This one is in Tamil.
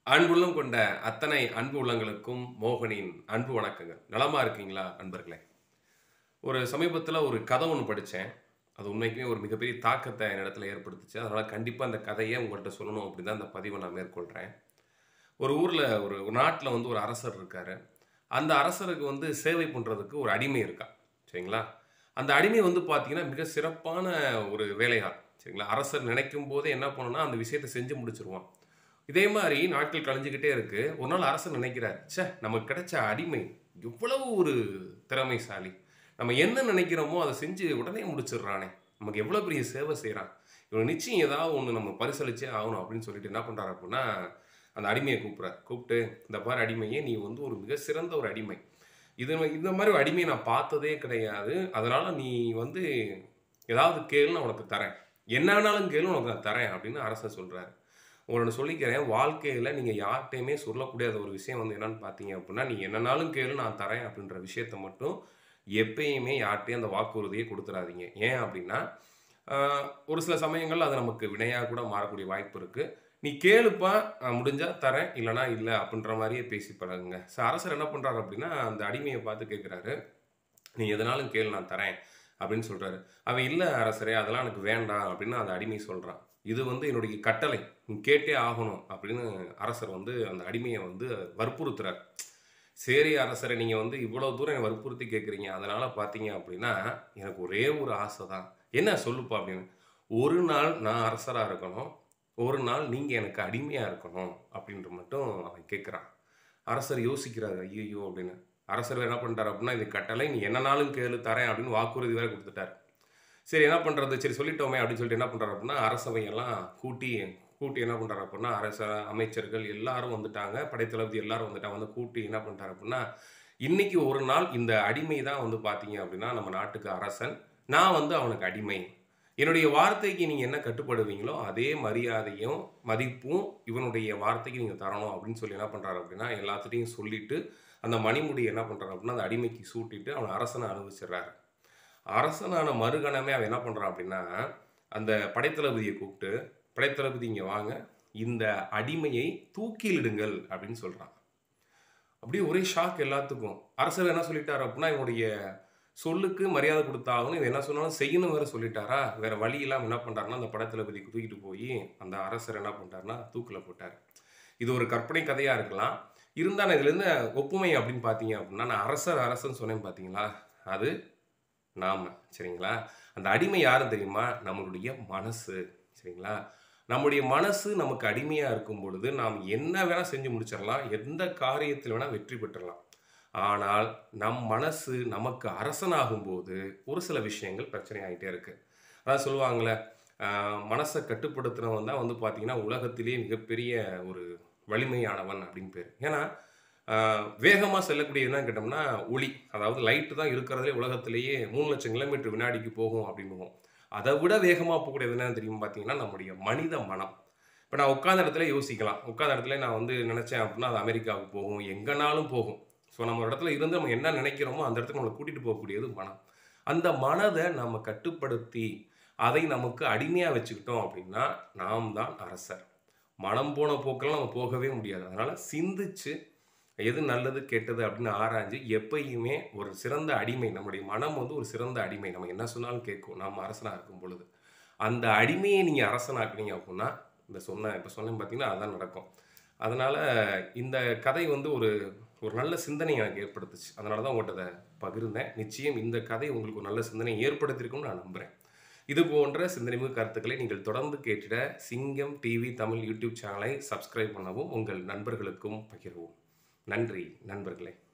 அன்புள்ளம் கொண்ட அத்தனை அன்பு உள்ளங்களுக்கும் மோகனின் அன்பு வணக்கங்கள் நலமா இருக்கீங்களா நண்பர்களே ஒரு சமீபத்தில் ஒரு கதை ஒன்று படித்தேன் அது உண்மைக்குமே ஒரு மிகப்பெரிய தாக்கத்தை என் இடத்துல ஏற்படுத்துச்சு அதனால் கண்டிப்பாக அந்த கதையை உங்கள்கிட்ட சொல்லணும் அப்படி தான் அந்த பதிவை நான் மேற்கொள்கிறேன் ஒரு ஊரில் ஒரு நாட்டில் வந்து ஒரு அரசர் இருக்கார் அந்த அரசருக்கு வந்து சேவை பண்ணுறதுக்கு ஒரு அடிமை இருக்கா சரிங்களா அந்த அடிமை வந்து பார்த்தீங்கன்னா மிக சிறப்பான ஒரு வேலையாள் சரிங்களா அரசர் நினைக்கும் போதே என்ன பண்ணணும்னா அந்த விஷயத்தை செஞ்சு முடிச்சிருவான் இதே மாதிரி நாட்கள் கழிஞ்சுக்கிட்டே இருக்கு ஒரு நாள் அரசர் நினைக்கிறார் ச்சே நமக்கு கிடைச்ச அடிமை எவ்வளவு ஒரு திறமைசாலி நம்ம என்ன நினைக்கிறோமோ அதை செஞ்சு உடனே முடிச்சிடுறானே நமக்கு எவ்வளோ பெரிய சேவை செய்கிறான் இவன் நிச்சயம் ஏதாவது ஒன்று நம்ம பரிசளிச்சே ஆகணும் அப்படின்னு சொல்லிட்டு என்ன பண்ணுறாரு அப்படின்னா அந்த அடிமையை கூப்பிட்றார் கூப்பிட்டு இந்த மாதிரி அடிமையே நீ வந்து ஒரு மிக சிறந்த ஒரு அடிமை இது இந்த மாதிரி ஒரு அடிமையை நான் பார்த்ததே கிடையாது அதனால நீ வந்து ஏதாவது கேளு நான் உனக்கு தரேன் என்னன்னாலும் கேளு உனக்கு நான் தரேன் அப்படின்னு அரசர் சொல்றாரு உங்களோட சொல்லிக்கிறேன் வாழ்க்கையில் நீங்கள் யார்கிட்டையுமே சொல்லக்கூடாத ஒரு விஷயம் வந்து என்னன்னு பார்த்தீங்க அப்படின்னா நீ என்னன்னாலும் கேளு நான் தரேன் அப்படின்ற விஷயத்த மட்டும் எப்பயுமே யார்கிட்டையும் அந்த வாக்குறுதியை கொடுத்துடாதீங்க ஏன் அப்படின்னா ஆஹ், ஒரு சில சமயங்கள் அது நமக்கு வினையாக கூட மாறக்கூடிய வாய்ப்பு இருக்குது நீ கேளுப்பா நான் முடிஞ்சா தரேன் இல்லைனா இல்லை அப்படின்ற மாதிரியே பேசி பழகுங்க ஸோ அரசர் என்ன பண்ணுறாரு அப்படின்னா அந்த அடிமையை பார்த்து கேட்குறாரு நீ எதனாலும் கேளு நான் தரேன் அப்படின்னு சொல்கிறாரு அவன் இல்லை அரசரே அதெல்லாம் எனக்கு வேண்டாம் அப்படின்னு அந்த அடிமை சொல்கிறான் இது வந்து என்னுடைய கட்டளை நீ கேட்டே ஆகணும் அப்படின்னு அரசர் வந்து அந்த அடிமையை வந்து வற்புறுத்துறார் சரி அரசரை நீங்கள் வந்து இவ்வளோ தூரம் என்னை வற்புறுத்தி கேட்குறீங்க அதனால் பார்த்தீங்க அப்படின்னா எனக்கு ஒரே ஒரு ஆசை தான் என்ன சொல்லுப்பா அப்படின்னு ஒரு நாள் நான் அரசராக இருக்கணும் ஒரு நாள் நீங்கள் எனக்கு அடிமையாக இருக்கணும் அப்படின்ற மட்டும் அவன் கேட்குறான் அரசர் யோசிக்கிறாரு ஐயோ அப்படின்னு அரசர் என்ன பண்ணிட்டார் அப்படின்னா இது கட்டளை நீ என்னனாலும் கேளு தரேன் அப்படின்னு வாக்குறுதி வேற கொடுத்துட்டார் சரி என்ன பண்ணுறது சரி சொல்லிட்டோமே அப்படின்னு சொல்லிட்டு என்ன பண்ணுறாரு அப்படின்னா அரசவையெல்லாம் கூட்டி கூட்டி என்ன பண்ணுறாரு அப்படின்னா அரச அமைச்சர்கள் எல்லாரும் வந்துட்டாங்க படைத்தளபதி எல்லாரும் வந்துட்டாங்க வந்து கூட்டி என்ன பண்ணுறாரு அப்படின்னா இன்னைக்கு ஒரு நாள் இந்த அடிமை தான் வந்து பார்த்தீங்க அப்படின்னா நம்ம நாட்டுக்கு அரசன் நான் வந்து அவனுக்கு அடிமை என்னுடைய வார்த்தைக்கு நீங்கள் என்ன கட்டுப்படுவீங்களோ அதே மரியாதையும் மதிப்பும் இவனுடைய வார்த்தைக்கு நீங்கள் தரணும் அப்படின்னு சொல்லி என்ன பண்ணுறாரு அப்படின்னா எல்லாத்துட்டையும் சொல்லிட்டு அந்த மணிமுடி என்ன பண்ணுறாரு அப்படின்னா அந்த அடிமைக்கு சூட்டிட்டு அவன் அரசனை அனுபவிச்சிடுறாரு அரசனான மறுகணமே அவன் என்ன பண்ணுறான் அப்படின்னா அந்த படைத்தளபதியை கூப்பிட்டு படைத்தளபதி இங்கே வாங்க இந்த அடிமையை தூக்கிலிடுங்கள் அப்படின்னு சொல்கிறான் அப்படியே ஒரே ஷாக் எல்லாத்துக்கும் அரசர் என்ன சொல்லிட்டாரு அப்படின்னா இவனுடைய சொல்லுக்கு மரியாதை கொடுத்தாகணும் இவன் என்ன சொன்னாலும் செய்யணும் வேற சொல்லிட்டாரா வேற வழி இல்லாமல் என்ன பண்ணுறாருன்னா அந்த படைத்தளபதிக்கு தூக்கிட்டு போய் அந்த அரசர் என்ன பண்ணிட்டாருன்னா தூக்கில் போட்டார் இது ஒரு கற்பனை கதையாக இருக்கலாம் இருந்தாலும் இதுலேருந்து ஒப்புமை அப்படின்னு பார்த்தீங்க அப்படின்னா நான் அரசர் அரசன் சொன்னேன் பார்த்தீங்களா அது நாம சரிங்களா அந்த அடிமை யாரும் தெரியுமா நம்மளுடைய மனசு சரிங்களா நம்முடைய மனசு நமக்கு அடிமையாக இருக்கும் பொழுது நாம் என்ன வேணால் செஞ்சு முடிச்சிடலாம் எந்த காரியத்தில் வேணால் வெற்றி பெற்றலாம் ஆனால் நம் மனசு நமக்கு அரசனாகும் போது ஒரு சில விஷயங்கள் பிரச்சனை ஆகிட்டே இருக்கு அதான் சொல்லுவாங்களே ஆஹ், மனசை கட்டுப்படுத்துறவன் தான் வந்து பார்த்தீங்கன்னா உலகத்திலேயே மிகப்பெரிய ஒரு வலிமையானவன் அப்படின்னு பேர் ஏன்னா வேகமாக செல்லக்கூடிய என்னன்னு கேட்டோம்னா ஒளி அதாவது லைட்டு தான் இருக்கிறதுலே உலகத்திலேயே மூணு லட்சம் கிலோமீட்டர் வினாடிக்கு போகும் அப்படின்னுவோம் அதை விட வேகமாக போகக்கூடியது என்னன்னு தெரியும் பார்த்தீங்கன்னா நம்முடைய மனித மனம் இப்போ நான் உட்காந்த இடத்துல யோசிக்கலாம் உட்காந்த இடத்துல நான் வந்து நினச்சேன் அப்படின்னா அது அமெரிக்காவுக்கு போகும் எங்கேனாலும் போகும் ஸோ நம்ம ஒரு இடத்துல இருந்து நம்ம என்ன நினைக்கிறோமோ அந்த இடத்துக்கு நம்மளை கூட்டிகிட்டு போகக்கூடியது மனம் அந்த மனதை நம்ம கட்டுப்படுத்தி அதை நமக்கு அடிமையாக வச்சுக்கிட்டோம் அப்படின்னா நாம் தான் அரசர் மனம் போன போக்கெல்லாம் நம்ம போகவே முடியாது அதனால் சிந்திச்சு எது நல்லது கெட்டது அப்படின்னு ஆராய்ஞ்சு எப்பயுமே ஒரு சிறந்த அடிமை நம்முடைய மனம் வந்து ஒரு சிறந்த அடிமை நம்ம என்ன சொன்னாலும் கேட்கும் நாம் அரசனாக இருக்கும் பொழுது அந்த அடிமையை நீங்கள் அரசனாக்குனீங்க அப்படின்னா இந்த சொன்ன இப்போ சொன்னேன் பார்த்தீங்கன்னா அதுதான் நடக்கும் அதனால் இந்த கதை வந்து ஒரு ஒரு நல்ல சிந்தனை எனக்கு ஏற்படுத்துச்சு அதனால தான் உங்கள்கிட்ட அதை பகிர்ந்தேன் நிச்சயம் இந்த கதை உங்களுக்கு ஒரு நல்ல சிந்தனை ஏற்படுத்தியிருக்கும்னு நான் நம்புகிறேன் இது போன்ற சிந்தனைமிகு கருத்துக்களை நீங்கள் தொடர்ந்து கேட்டிட சிங்கம் டிவி தமிழ் யூடியூப் சேனலை சப்ஸ்கிரைப் பண்ணவும் உங்கள் நண்பர்களுக்கும் பகிரவும் நன்றி நண்பர்களே